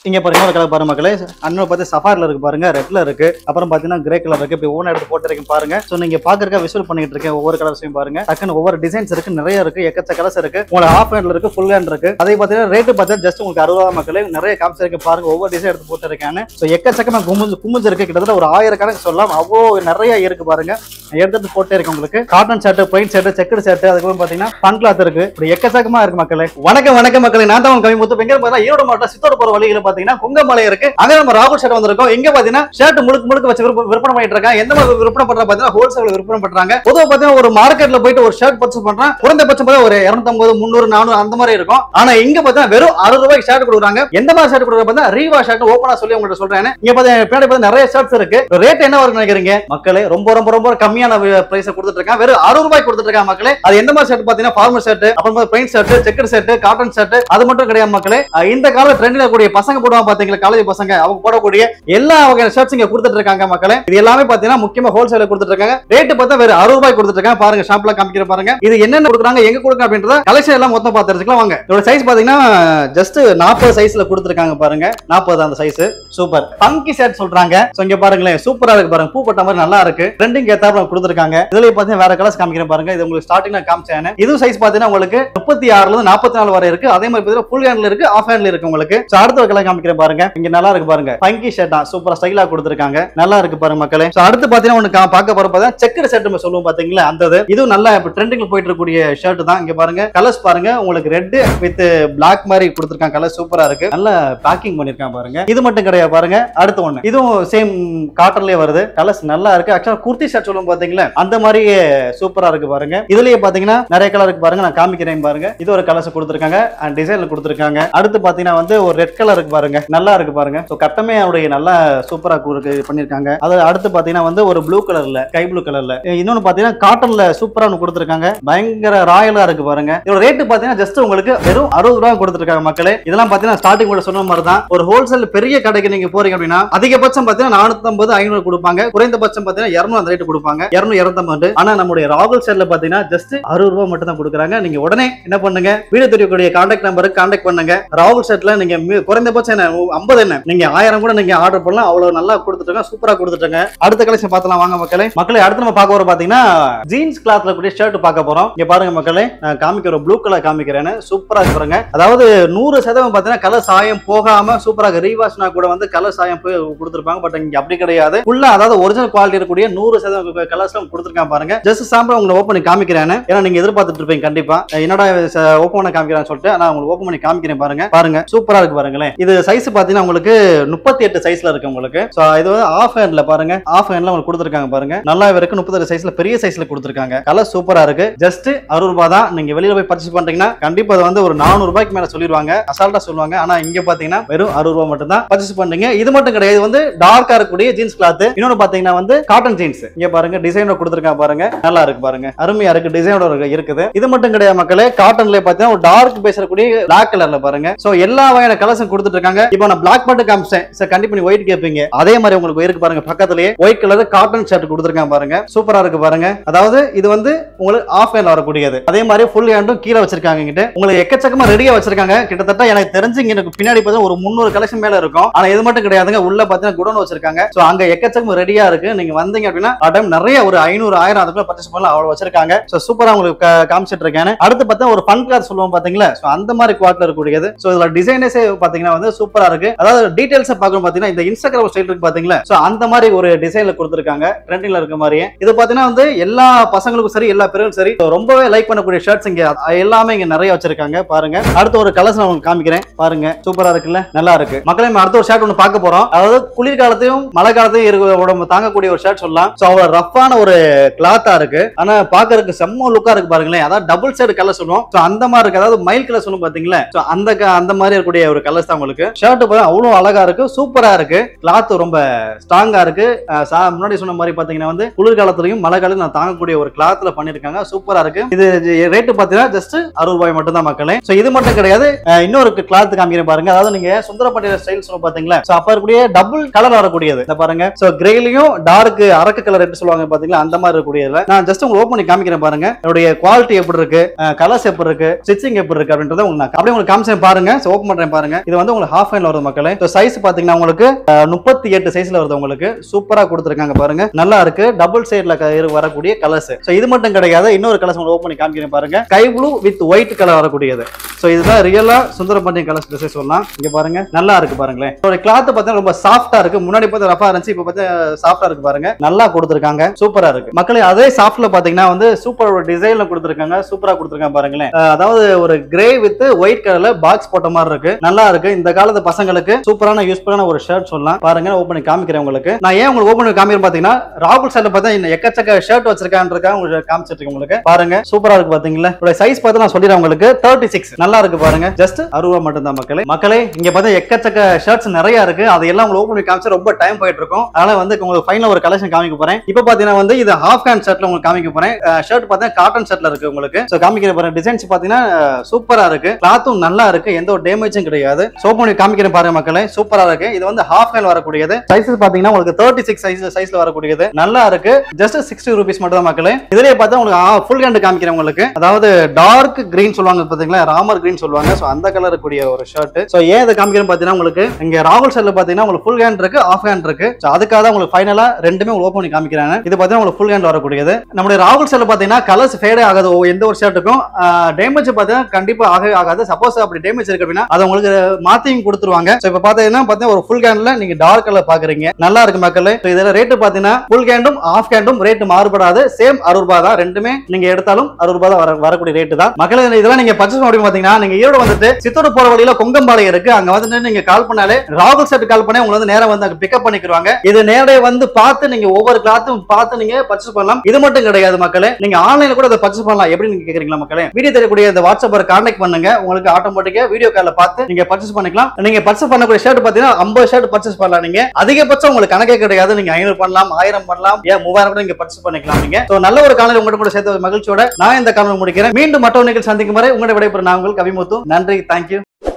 இங்க பாருங்க ஒரு கலர் பாருங்க மக்களே அண்ணன் பார்த்து சஃபாரில இருக்கு பாருங்க ரெட்ல இருக்கு அப்புறம் பாத்தீங்கன்னா கிரே கலர் இருக்கு இப்போ ஒவ்வொரு எடுத்து போட்டுருக்கேன் பாருங்க சோ நீங்க பாக்குறக்க விஷுவல் பண்ணிட்டு இருக்கேன் ஒவ்வொரு கலர்ஸையும் பாருங்க டக்குன்னு ஒவ்வொரு டிசைன்ஸ் இருக்கு நிறைய இருக்கு எக்கச்ச கலர்ஸ் இருக்கு உங்களுக்கு ஹாஃப் ஹேண்ட்ல இருக்கு ஃபுல் ஹேண்ட் இருக்கு அதே பாத்தீங்கன்னா ரேட்டு பார்த்தா ஜஸ்ட் உங்களுக்கு அறுபது ரூபா மக்களே நிறைய காமிச்சு இருக்கு பாருங்க ஒவ்வொரு டிசைன் எடுத்து போட்டுருக்கேன் ஸோ எக்கச்சக்கமா குமிஞ்சு குமிஞ்சு இருக்கு கிட்டத்தட்ட ஒரு ஆயிரம் கணக்கு சொல்லலாம் அவ்வளோ நிறைய இருக்கு பாருங்க எடுத்து போட்டே இருக்கு உங்களுக்கு cotton shirt paint shirt checked shirt அதுக்கப்புறம் பாத்தீங்கன்னா ஃபன் கிளாத் இருக்கு இப்படி எக்கச்சக்கமா இருக்கு மக்களே வணக்கம் வணக்கம் மக்களே நான் தான் உங்க கவி முத்து எங்க பார்த்தா ஈரோடு மாவட்டம் சித்தோடு போற வழியில பாத்தீங்கன்னா குங்கமலை இருக்கு அங்க நம்ம ராகுல் ஷர்ட் வந்திருக்கோம் இங்க பாத்தீங்கன்னா ஷர்ட் முழுக்க முழுக்க வச்சு விற்ப- விற்பனை பண்ணிட்டு இருக்காங்க எந்த மாதிரி விற்பனை பண்றாங்க பாத்தீங்கன்னா ஹோல்சேல் விற்பனை பண்றாங்க பொதுவா பாத்தீங்கன்னா ஒரு மார்க்கெட்ல போயிட்டு ஒரு ஷர்ட் பர்ச்சேஸ் பண்றான் குறைந்தபட்சம் பார்த்தா ஒரு 250 முந்நூறு நானூறு அந்த மாதிரி இருக்கும் ஆனா இங்க பாத்தீங்கன்னா வெறும் அறுபது ரூபாய்க்கு ஷர்ட் கொடுக்குறாங்க எந்த மாதிரி ஷர்ட் கொடுக்குறாங்க பார்த்தா ரீவா ஷர்ட் ஓப்பனா சொல்லி உங்கள்ட்ட சொல்றேன் இங்க பாத்தீங்கன்னா பின்னாடி பார்த்தா நிறைய ஷர்ட்ஸ் இருக்கு ரேட் என்ன வரும்னு நினைக்கிறீங்க மக்களே ரொம்ப ரொம்ப ரொம்ப கம்மியான பிரைஸ் கொடுத்துட்டு இருக்காங்க வெறும் அறுபது ரூபாய்க்கு கொடுத்துட்டு இருக்காங்க மக்களே அது எந்த மாதிரி ஷர்ட் பாத்தீங்கன்னா ஃபார்மல் ஷர்ட் அப்புறம் plain shirt checker shirt cotton shirt அது மட்டும் கிடையாது மக்களே அஹ் இந்த கால ட்ரெண்ட்ல கூடிய பசங்க போடுவாங்க பாத்தீங்களா காலேஜ் பசங்க அவங்க போடக்கூடிய எல்லா வகையான ஷர்ட்ஸ் இங்க கொடுத்துட்டு இருக்காங்க மக்களே இது எல்லாமே பாத்தீங்கன்னா முக்கியமா ஹோல்சேல கொடுத்துட்டு இருக்காங்க ரேட் பார்த்தா வெறும் அறுபது ரூபாய் கொடுத்துட்டு இருக்காங்க பாருங்க ஷாப்ல காமிக்கிற பாருங்க இது என்னென்ன கொடுக்குறாங்க எங்க கொடுக்குறாங்க அப்படின்றத கலெக்ஷன் எல்லாம் மொத்தம் பார்த்து தெரிஞ்சுக்கலாம் வாங்க இதோட சைஸ் பாத்தீங்கன்னா ஜஸ்ட் நாற்பது சைஸ்ல கொடுத்துருக்காங்க பாருங்க நாற்பது அந்த சைஸ் சூப்பர் பங்கி ஷர்ட் சொல்றாங்க சோ இங்க பாருங்களேன் சூப்பரா இருக்கு பாருங்க பூ போட்ட மாதிரி நல்லா இருக்கு ட்ரெண்டிங் ஏத்தாப்புல கொடுத்துருக்காங்க இதுல பாத்தீங்கன்னா வேற கலர்ஸ் காமிக்கிறேன் பாருங்க இது உங்களுக்கு ஸ்டார்டிங் நான் காமிச்சேன் இது சைஸ் பாத்தீங்கன்னா உங்களுக்கு முப்பத்தி ஆறுல இருந்து நாற்பத்தி நாலு வரை இருக்கு அதே மாதிரி பாத்தீங்கன்னா ஃபுல் ஹேண்ட்ல இருக்கு ஆஃப் ஹேண்ட்ல இருக்கு உங்களுக்கு So அடுத்த ஒரு கலர் காமிக்கிறேன் பாருங்க இங்க நல்லா இருக்கு பாருங்க பங்கி ஷர்ட் தான் சூப்பரா ஸ்டைலா கொடுத்துருக்காங்க நல்லா இருக்கு பாருங்க மக்களே So அடுத்து பாத்தீங்கன்னா ஒண்ணு கா- பார்க்க போற பார்த்தா செக்கர் ஷர்ட் நம்ம சொல்லுவோம் பாத்தீங்களா அந்த இது இதுவும் நல்லா இப்ப ட்ரெண்டிங்ல போயிட்டு இருக்கக்கூடிய ஷர்ட் தான் இங்க பாருங்க கலர்ஸ் பாருங்க உங்களுக்கு ரெட் வித் பிளாக் மாதிரி கொடுத்துருக்காங்க கலர் சூப்பரா இருக்கு நல்ல பேக்கிங் பண்ணிருக்காங்க பாருங்க இது மட்டும் கிடையாது பாருங்க அடுத்த ஒண்ணு இதுவும் சேம் காட்டன்லயே வருது கலர்ஸ் நல்லா இருக்கு ஆக்சுவலா குர்த்தி ஷர்ட் சொல்லுவோம் பாத்தீங்களா அந்த மாதிரி சூப்பரா இருக்கு பாருங்க இதுலயே பாத்தீங்கன்னா நிறைய கலர் இருக்கு பாருங்க நான் காமிக்கிறேன் பாருங்க இது ஒரு கலர்ஸ் கொடுத்துருக்காங்க அண்ட் டிசைன்ல கொடுத்துருக்காங்க அடுத்து பாத்தீங்கன்னா வந்து ஒரு ரெட் கலர் இருக்கு பாருங்க நல்லா இருக்கு பாருங்க ஸோ கட்டமே அவருடைய நல்லா சூப்பரா இருக்கு பண்ணிருக்காங்க அது அடுத்து பாத்தீங்கன்னா வந்து ஒரு ப்ளூ கலர்ல ஸ்கை ப்ளூ கலர்ல இன்னொன்னு பாத்தீங்கன்னா காட்டன்ல சூப்பரா ஒன்று கொடுத்துருக்காங்க பயங்கர ராயலா இருக்கு பாருங்க இதோட ரேட்டு பாத்தீங்கன்னா ஜஸ்ட் உங்களுக்கு வெறும் அறுபது ரூபா கொடுத்துருக்காங்க மக்களே இதெல்லாம் பாத்தீங்கன்னா ஸ்டார்டிங் கூட சொன்ன மாதிரி தான் ஒரு ஹோல்சேல் பெரிய கடைக்கு நீங்க போறீங்க அப்படின்னா அதிகபட்சம் பாத்தீங்கன்னா நானூத்தம்பது ஐநூறு கொடுப்பாங்க குறைந்தபட்சம் பாத்தீங்கன்னா இருநூறு அந்த ரேட்டு கொடுப்பாங்க இருநூறு இருநூத்தம்பது ஆனா நம்முடைய ராகுல் ஷர்ட்ல பாத்தீங்கன்னா ஜஸ்ட் அறுபது ரூபா மட்டும் தான் கொடுக்குறாங்க நீங்க உடனே என்ன பண்ணுங்க வீடு தெரியக்கூடிய கான்டாக்ட் நம்பருக்கு கான்டாக்ட் பண்ணுங்க ராகுல் ஷர்ட்ல நீங்க மி- குறைந்தபட்சம் என்ன ஐம்பது என்ன நீங்க ஆயிரம் கூட நீங்க ஆர்டர் பண்ணலாம் அவ்வளவு நல்லா கொடுத்துட்டாங்க சூப்பரா கொடுத்துட்டாங்க அடுத்த கலெக்ஷன் பார்த்தலாம் வாங்க மக்களே மக்களே அடுத்து நம்ம பார்க்க போறோம் பாத்தீங்கன்னா ஜீன்ஸ் கிளாத்ல கூடிய ஷர்ட் பார்க்க போறோம் இங்க பாருங்க மக்களே நான் காமிக்கிற ப்ளூ கலர் காமிக்கிறேன்னு சூப்பரா இருக்கு பாருங்க அதாவது நூறு சதவீதம் பாத்தீங்கன்னா கலர் சாயம் போகாம சூப்பராக ரீவாஷ்னா கூட வந்து கலர் சாயம் போய் கொடுத்துருப்பாங்க பட் இங்க அப்படி கிடையாது ஃபுல்லா அதாவது ஒரிஜினல் குவாலிட்டி இருக்கக்கூடிய நூறு சதவீதம் கலர்ஸ் கொடுத்துருக்காங்க பாருங்க ஜஸ்ட் சாம்பிள் உங்களை ஓப்பன் பண்ணி காமிக்கிறேன் ஏன்னா நீங்க எதிர்பார்த்துட்டு இருப்பீங்க கண்டிப்பா என்னடா ஓப்பன் பண்ண காமிக்கிறேன்னு சொல்லிட்டு நான் உங்களுக்கு ஓப்பன் பண்ணி காமிக்கிறேன் பாருங்க பாருங்க சூப்பரா இருக்கு பாருங்களேன் இது சைஸ் பாத்தீங்கன்னா உங்களுக்கு முப்பத்தி எட்டு சைஸ்ல இருக்கு உங்களுக்கு So, இது வந்து ஆஃப் ஹேண்ட்ல பாருங்க ஆஃப் ஹேண்ட்ல உங்களுக்கு கொடுத்துருக்காங்க பாருங்க நல்லா இருக்கு முப்பத்தெட்டு சைஸ்ல பெரிய சைஸ்ல கொடுத்துருக்காங்க கலர் சூப்பரா இருக்கு ஜஸ்ட் அறுபது ரூபாய் தான் நீங்க வெளியில போய் பர்ச்சேஸ் பண்றீங்கன்னா கண்டிப்பா அது வந்து ஒரு நானூறு ரூபாய்க்கு மேல சொல்லிடுவாங்க அசால்ட்டா சொல்லுவாங்க ஆனா இங்க பாத்தீங்கன்னா வெறும் அறுபது ரூபாய் மட்டும் தான் பர்ச்சேஸ் பண்றீங்க இது மட்டும் கிடையாது இது வந்து டார்க்கா இருக்கக்கூடிய ஜீன்ஸ் கிளாத் இன்னொன்னு பாத்தீங்கன்னா வந்து காட்டன் ஜீன்ஸ் இங்க பாருங்க டிசைனோட கொடுத்துருக்காங்க பாருங்க நல்லா இருக்கு பாருங்க அருமையா இருக்கு டிசைனோட இருக்கு- இருக்குது இது மட்டும் கிடையாது மக்களே காட்டன்ல பாத்தீங்கன்னா ஒரு டார்க் பேசக்கூடிய பிளாக் கலர்ல பாருங்க சோ எல்லா வகையான கலர்ஸும் கொடுத்துட்டு இருக்காங்க இப்போ நான் பிளாக் மட்டும் காமிச்சேன் சார் கண்டிப்பா நீ ஒயிட் கேட்பீங்க அதே மாதிரி உங்களுக்கு இருக்கு பாருங்க பக்கத்துலயே ஒயிட் கலர் காட்டன் ஷர்ட் கொடுத்துருக்காங்க பாருங்க சூப்பரா இருக்கு பாருங்க அதாவது இது வந்து உங்களுக்கு ஆஃப் ஹேண்ட் வரக்கூடியது அதே மாதிரி ஃபுல் ஹேண்டும் கீழே வச்சிருக்காங்க கிட்ட உங்களுக்கு எக்கச்சக்கமா ரெடியா வச்சிருக்காங்க கிட்டத்தட்ட எனக்கு தெரிஞ்சு இங்க எனக்கு பின்னாடி பார்த்தா ஒரு முந்நூறு கலெக்ஷன் மேல இருக்கும் ஆனா இது மட்டும் கிடையாதுங்க உள்ள பாத்தீங்கன்னா குடோன் வச்சிருக்காங்க சோ அங்க எக்கச்சக்கமா ரெடியா இருக்கு நீங்க வந்தீங்க அப்படின்னா டைம் நிறைய ஒரு ஐநூறு ஆயிரம் அதுக்குள்ள பர்ச்சேஸ் பண்ணலாம் அவ்வளவு வச்சிருக்காங்க சோ சூப்பரா உங்களுக்கு கா- காமிச்சிட்டு இருக்கேன் அடுத்து பார்த்தா ஒரு ஃபன் கிளாத் சொல்லுவோம் பாத்தீங்களா சோ அந்த மாதிரி குவாட்ல இருக்கக்கூடியது சோ இதுல டிசைனஸே பாத்தீங்கன்னா வந்து சூப்பரா இருக்கு அதாவது டீடைல்ஸ் பார்க்கணும் பாத்தீங்கன்னா இந்த இன்ஸ்டாகிராம் ஸ்டைல் இருக்கு பாத்தீங்களா சோ அந்த மாதிரி ஒரு டிசைன்ல கொடுத்துருக்காங்க ட்ரெண்டிங்ல இருக்க மாதிரியே இது பாத்தீங்கன்னா வந்து எல்லா பசங்களுக்கும் சரி எல்லா பேரும் சரி so ரொம்பவே லைக் பண்ணக்கூடிய ஷர்ட்ஸ் இங்க எல்லாமே இங்க நிறைய வச்சிருக்காங்க பாருங்க அடுத்த ஒரு கலர்ஸ் நான் உங்களுக்கு காமிக்கிறேன் பாருங்க சூப்பரா இருக்குல்ல நல்லா இருக்கு மக்களே நம்ம அடுத்த ஒரு ஷர்ட் ஒன்று பார்க்க போறோம் அதாவது குளிர்காலத்தையும் மழை காலத்தையும் இருக்க உடம்பு தாங்கக்கூடிய ஒரு ஷர்ட் சொல்லலாம் ஸோ அவ்வளோ ரஃப்பான ஒரு கிளாத்தா இருக்கு ஆனா பாக்குறதுக்கு செம்ம லுக்கா இருக்கு பாருங்களேன் அதாவது டபுள் சைடு கலர் சொல்லுவோம் ஸோ அந்த மாதிரி இருக்கு அதாவது மைல் கலர் சொல்லுவோம் பாத்தீங்களா ஸோ அந்த க- அந்த மாதிரி இருக்கக்கூடிய ஒரு கலர்ஸ் தான் உங்களுக்கு ஷர்ட் பார்த்தா அவ்வளோ அழகா இருக்கு சூப்பரா இருக்கு கிளாத் ரொம்ப ஸ்ட்ராங்கா இருக்கு அஹ் சா- முன்னாடி சொன்ன மாதிரி பாத்தீங்கன்னா வந்து குளிர்காலத்திலையும் மழை காலத்துல நான் தாங்கக்கூடிய ஒரு கிளாத்ல பண்ணிருக்காங்க சூப்பரா இருக்கு இது ரேட்டு பாத்தீங்கன்னா ஜஸ்ட் அறுபது ரூபாய் மட்டும் தான் மக்களே ஸோ இது மட்டும் கிடையாது அஹ் இன்னொரு கிளாத் காமிக்கிறேன் பாருங்க அதாவது நீங்க சுந்தரப்பட்டியில ஸ்டைல் சொல்ல பாத்தீங்களா ஸோ அப்ப இருக்கக்கூடிய டபுள் கலர் வரக்கூடியது இந்த பாருங்க ஸோ கிரேலையும் டார்க் அரக்கு கலர் ரெட்டு சொல்லுவாங்க பாத்தீங்களா அந்த மாதிரி இருக்கக்கூடியதுல நான் ஜஸ்ட் உங்களுக்கு ஓப்பன் பண்ணி காமிக்கிறேன் பாருங்க என்னுடைய குவாலிட்டி எப்படி இருக்கு கலர்ஸ் எப்படி இருக்கு ஸ்டிச்சிங் எப்படி இருக்கு அப்படின்றத உங்களுக்கு நான் அப்படியே உங்களுக்கு காமிச்சேன் பாருங்க ஓப்பன் பண்றேன் பாருங்க இது வந்து உங்களுக்கு ஹாஃப் ஹேண்ட்ல வருது மக்களே சைஸ் பாத்தீங்கன்னா உங்களுக்கு முப்பத்தி எட்டு சைஸ்ல வருது உங்களுக்கு சூப்பரா கொடுத்துருக்காங்க பாருங்க நல்லா இருக்கு டபுள் சைட்ல வரக்கூடிய கலர்ஸ் ஸோ இது மட்டும் கிடையாது இன்னொரு கலர்ஸ் உங்களுக்கு ஓப்பன் பண்ணி காமிக்கிறேன் பாருங்க sky blue with white colour வரக்கூடியது ஸோ இதுதான் ரியலா சுந்தரபாண்டியன் கலர்ஸ் ட்ரெஸ் சொல்லலாம் இங்க பாருங்க நல்லா இருக்கு பாருங்களேன் ஒரு கிளாத் பார்த்தா ரொம்ப சாஃப்டா இருக்கு முன்னாடி பார்த்து ரஃபா இருந்துச்சு இப்போ பார்த்தா சாஃப்டா இருக்கு பாருங்க நல்லா கொடுத்துருக்காங்க சூப்பரா இருக்கு மக்களே அதே சாஃப்ட்ல பாத்தீங்கன்னா வந்து சூப்பர் ஒரு டிசைன்ல கொடுத்துருக்காங்க சூப்பரா கொடுத்துருக்காங்க பாருங்களேன் அஹ் அதாவது ஒரு கிரே வித் ஒயிட் கலர்ல பாக்ஸ் போட்ட மாதிரி இருக்கு நல்லா இருக்கு இந்த காலத்து பசங்களுக்கு சூப்பரான யூஸ்ஃபுல்லான ஒரு ஷர்ட் சொல்லலாம் பாருங்க ஓப்பன் பண்ணி காமிக்கிறேன் உங்களுக்கு நான் ஏன் உங்களுக்கு ஓப்பன் பண்ணி காமிக்கிறேன் பாத்தீங்கன்னா ராகுல் சார்ல பார்த்தா இந்த எக்கச்சக்க ஷர்ட் வச்சிருக்கான்றக்கா உங்களுக்கு காமிச்சிட்டு இருக்கேன் உங்களுக்கு பாருங்க சூப்பரா இருக்கு பாத்தீங்களா இதோட சைஸ் பார்த்து நான் சொல்லிடுறேன் உங்களுக்கு தேர்ட்டி சிக்ஸ் நல்லா இருக்கு பாருங்க ஜஸ்ட் அறுபது ரூபா மட்டும் தான் மக்களே மக்களே இங்க பார்த்தா எக்கச்சக்க ஷர்ட்ஸ் நிறைய இருக்கு அது எல்லாம் உங்களுக்கு ஓப்பன் பண்ணி காமிச்சா ரொம்ப டைம் போயிட்டு இருக்கும் அதனால வந்து உங்களுக்கு ஃபைனல் ஒரு கலெக்ஷன் காமிக்க போறேன் இப்போ பாத்தீங்கன்னா வந்து இது ஹாஃப் ஹேண்ட் ஷர்ட்ல உங்களுக்கு காமிக்க போறேன் ஷர்ட் பார்த்தா காட்டன் ஷர்ட்ல இருக்கு உங்களுக்கு ஸோ காமிக்கிற பாருங்க டிசைன்ஸ் பாத்தீங்கன்னா சூப்பரா இருக்கு கிளாத்தும் நல்லா இருக்கு எந்த ஒரு டேமேஜும் கிடையாது சோப் பண்ணி காமிக்கிறேன் பாருங்க மக்களே சூப்பரா இருக்கு இது வந்து ஹாஃப் ஹேண்ட் வரக்கூடியது சைஸஸ் பாத்தீங்கன்னா உங்களுக்கு தேர்ட்டி சிக்ஸ் சைஸ் சைஸ்ல வரக்கூடியது நல்லா இருக்கு ஜஸ்ட் சிக்ஸ்டி ருபீஸ் மட்டும் தான் மக்களே இதுலயே பார்த்தா உங்களுக்கு ஃபுல் ஹேண்ட் காமிக்கிறேன் உங்களுக்கு அதாவது டார்க் கிரீன் சொல்லுவாங்க பாத்தீங்களா ராமர் கிரீன் சொல்லுவாங்க ஸோ அந்த கலர் கூடிய ஒரு ஷர்ட் ஸோ ஏன் இதை காமிக்கிறேன் பாத்தீங்கன்னா உங்களுக்கு இங்க ராகுல் ஷர்ட்ல பாத்தீங்கன்னா உங்களுக்கு ஃபுல் ஹேண்ட் இருக்கு ஆஃப் ஹேண்ட் இருக்கு ஸோ அதுக்காக தான் உங்களுக்கு ஃபைனலா ரெண்டுமே உங்களுக்கு ஓப்பன் பண்ணி காமிக்கிறாங்க இது பாத்தீங்கன்னா உங்களுக்கு ஃபுல் ஹேண்ட் வரக்கூடியது நம்மளுடைய ராகுல் ஷர்ட்ல பாத்தீங்கன்னா கலர்ஸ் ஃபேடே ஆகாது ஒ- எந்த ஒரு ஷர்ட்டுக்கும் டேமேஜ் பார்த்தீங்கன்னா கண்டிப்பா ஆகவே ஆகாது சப்போஸ் அப்படி டேமேஜ் இருக்கு அப்படின்னா அதை உங்களுக்கு மாத்தியும் கொடுத்துருவாங்க ஸோ இப்போ பார்த்தீங்கன்னா பார்த்தீங்கன்னா ஒரு ஃபுல் ஹேண்ட்ல நீங்க டார்க் கலர் பாக்குறீங்க நல்லா இருக்கு மக்களே ஸோ இதில் ரேட்டு பார்த்தீங்கன்னா ஃபுல் ஹேண்டும் ஆஃப் ஹேண்டும் ரேட் மாறுபடாது சேம் அறுபது ரூபாய் தான் ரெண்டுமே நீங்க எடுத்தாலும் அறுபது ரூபாய் தான் வர வரக்கூடிய ரேட்டு தான் மக்களே இதெல்லாம் நீங்க பர்ச்சேஸ் பண்ண முடியும் பாத்தீங்கன்னா நீங்க ஈரோடு வந்துட்டு சித்தூர் போற வழியில கொங்கம்பாளையம் இருக்கு அங்க வந்துட்டு நீங்க கால் பண்ணாலே ராகுல் செட் கால் பண்ணி உங்களை வந்து நேரா வந்து அங்க பிக்கப் பண்ணிக்கிறாங்க இது நேரே வந்து பார்த்து நீங்க ஒவ்வொரு கிளாத்தும் பார்த்து நீங்க பர்ச்சேஸ் பண்ணலாம் இது மட்டும் கிடையாது மக்களே நீங்க ஆன்லைன்ல கூட அதை பர்ச்சேஸ் பண்ணலாம் எப்படி நீங்க கேக்குறீங்களா மக்களே வீடியோ தெரியக்கூடிய இந்த வாட்ஸ்அப்பர் கான்டாக்ட் பண்ணுங்க உங்களுக்கு ஆட்டோமேட்டிக்கா வீடியோ கால்ல பார்த்து நீங்க பர்ச்சேஸ் பண்ணிக்கலாம் நீங்க பர்ச்சேஸ் பண்ணக்கூடிய ஷர்ட் பாத்தீங்கன்னா ஐம்பது ஷர்ட் பர்ச்சேஸ் பண்ணலாம் நீங்க அதிகபட்சம் உங்களுக்கு கணக்கே கிடையாது நீங்க ஐநூறு பண்ணலாம் ஆயிரம் பண்ணலாம் ஏன் மூவாயிரம் கூட நீங்க பர்ச்சேஸ் பண்ணிக்கலாம் நீங்க So, நல்ல ஒரு காலையில் உங்கள்கிட்ட கூட சேர்த்த மகிழ்ச்சியோட நான் இந்த காலையில் முடிக்கிறேன் மீண்டும் மற்றொரு நிகழ்ச்சி சந்திக்கும் வரை உங்களுடைய விடைபெறும் நான் உங்களுக்கு அபிமுத்து நன்றி தேங்க்யூ